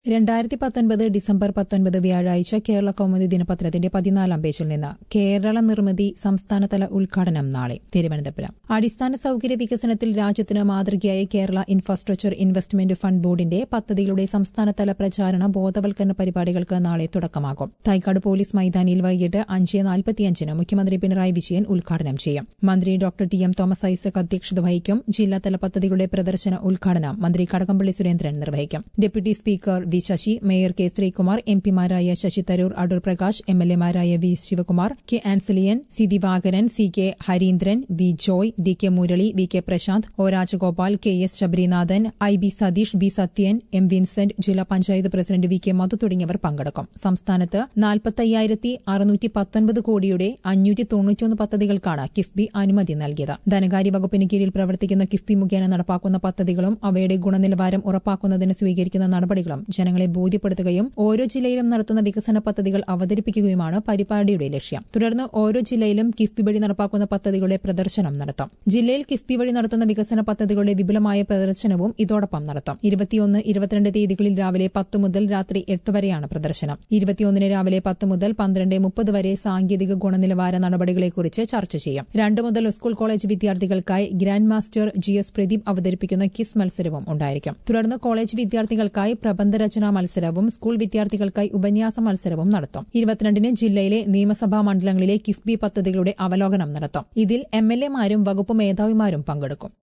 രണ്ടായിരത്തി പത്തൊൻപത് ഡിസംബർ പത്തൊൻപത് വ്യാഴാഴ്ച കേരള കൗമുദി ദിനപത്രത്തിന്റെ പതിനാലാം പേജിൽ നിന്ന് കേരള നിർമ്മിതി സംസ്ഥാനതല ഉദ്ഘാടനം നാളെ തിരുവനന്തപുരം അടിസ്ഥാന സൌകര്യ വികസനത്തിൽ രാജ്യത്തിന് മാതൃകയായ കേരള ഇൻഫ്രാസ്ട്രക്ചർ ഇൻവെസ്റ്റ്മെന്റ് ഫണ്ട് ബോർഡിന്റെ പദ്ധതികളുടെ സംസ്ഥാനതല പ്രചാരണ ബോധവൽക്കരണ പരിപാടികൾക്ക് നാളെ തുടക്കമാകും തൈക്കാട് പോലീസ് മൈതാനിയിൽ വൈകിട്ട് അഞ്ച് നാൽപ്പത്തിയഞ്ചിന് മുഖ്യമന്ത്രി പിണറായി വിജയൻ ഉദ്ഘാടനം ചെയ്യും മന്ത്രി doctor T M Thomas Isaac അധ്യക്ഷത വഹിക്കും ജില്ലാതല പദ്ധതികളുടെ പ്രദർശന ഉദ്ഘാടനം മന്ത്രി കടകംപള്ളി സുരേന്ദ്രൻ നിർവഹിക്കും deputy speaker V Sasi mayor K Sreekumar M പിമാരായ ശശി തരൂർ അടൂർ പ്രകാശ് എം എൽ എമാരായ V Sivakumar K Ansalan C Divakaran C K Hareendran V Joy D K Murali V K Prasanth O Rajagopal K S Sabarinathan I B Satheesh B Sathyan M Vincent ജില്ലാ panchayat president V K Madhu തുടങ്ങിയവർ പങ്കെടുക്കും സംസ്ഥാനത്ത് നാൽപ്പത്തയ്യായിരത്തി അറുന്നൂറ്റി പത്തൊൻപത് കോടിയുടെ അഞ്ഞൂറ്റി തൊണ്ണൂറ്റിയൊന്ന് പദ്ധതികൾക്കാണ് കിഫ്ബി അനുമതി നൽകിയത് ധനകാര്യ വകുപ്പിന് കീഴിൽ പ്രവർത്തിക്കുന്ന കിഫ്ബി മുഖേന നടപ്പാക്കുന്ന പദ്ധതികളും അവയുടെ ഗുണനിലവാരം ഉറപ്പാക്കുന്നതിന് സ്വീകരിക്കുന്ന നടപടികളും ജനങ്ങളെ ബോധ്യപ്പെടുത്തുകയും ഓരോ ജില്ലയിലും നടത്തുന്ന വികസന പദ്ധതികൾ അവതരിപ്പിക്കുകയുമാണ് പരിപാടിയുടെ ലക്ഷ്യം തുടർന്ന് ഓരോ ജില്ലയിലും കിഫ്ബി വഴി നടപ്പാക്കുന്ന പദ്ധതികളുടെ പ്രദർശനം നടത്തും ജില്ലയിൽ കിഫ്ബി വഴി നടത്തുന്ന വികസന പദ്ധതികളുടെ വിപുലമായ പ്രദർശനവും ഇതോടൊപ്പം നടത്തും ഇരുപത്തിയൊന്ന് ഇരുപത്തിരണ്ട് തീയതികളിൽ രാവിലെ പത്ത് മുതൽ രാത്രി എട്ട് വരെയാണ് പ്രദർശനം ഇരുപത്തിയൊന്നിന് രാവിലെ പത്ത് മുതൽ പന്ത്രണ്ട് മുപ്പത് വരെ സാങ്കേതിക ഗുണനിലവാര നടപടികളെക്കുറിച്ച് ചർച്ച ചെയ്യും രണ്ട് മുതൽ സ്കൂൾ കോളേജ് വിദ്യാർത്ഥികൾക്കായി grand master G S Pradeep അവതരിപ്പിക്കുന്ന കിസ് മത്സരവും ഉണ്ടായിരിക്കും തുടർന്ന് കോളേജ് വിദ്യാർത്ഥികൾക്കായി പ്രബന്ധരചനാ മത്സരവും സ്കൂൾ വിദ്യാർത്ഥികൾക്കായി ഉപന്യാസ മത്സരവും നടത്തും ഇരുപത്തിരണ്ടിന് ജില്ലയിലെ നിയമസഭാ മണ്ഡലങ്ങളിലെ കിഫ്ബി പദ്ധതികളുടെ അവലോകനം നടത്തും ഇതിൽ എം എൽ എമാരും വകുപ്പ് മേധാവിമാരും പങ്കെടുക്കും